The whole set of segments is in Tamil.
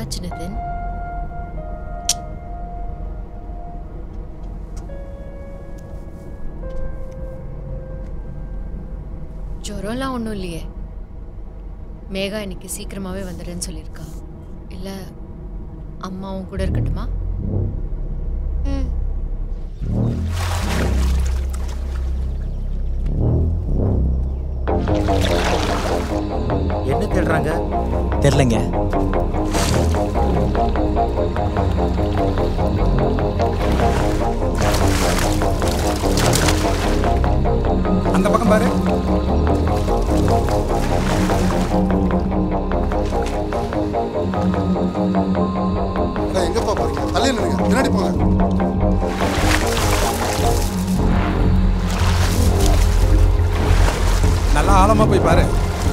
என்னாச்சு நிதின் ஜுரம்லாம் ஒன்றும் இல்லையே மேகா இன்னைக்கு சீக்கிரமாகவே வந்துடுறேன்னு சொல்லியிருக்கா இல்லை அம்மாவும் கூட இருக்கட்டுமா ம் என்ன தேடுறாங்க தெரிலங்க அந்த பக்கம் பாரு அண்ணா, எங்கப்பா போறீங்க தள்ளி நில்லுங்க பின்னாடி போங்க நல்லா ஆழமா போய் பாரு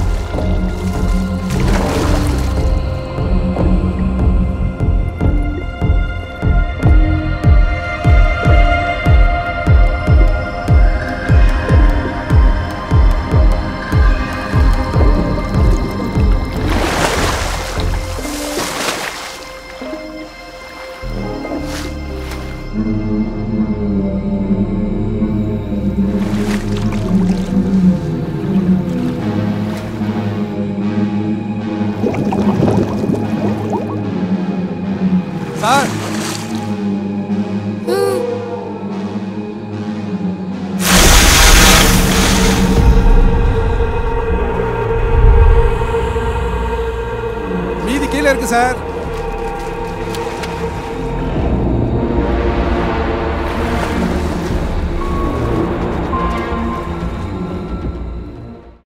சார் மீதி கீழே இருக்கு சார்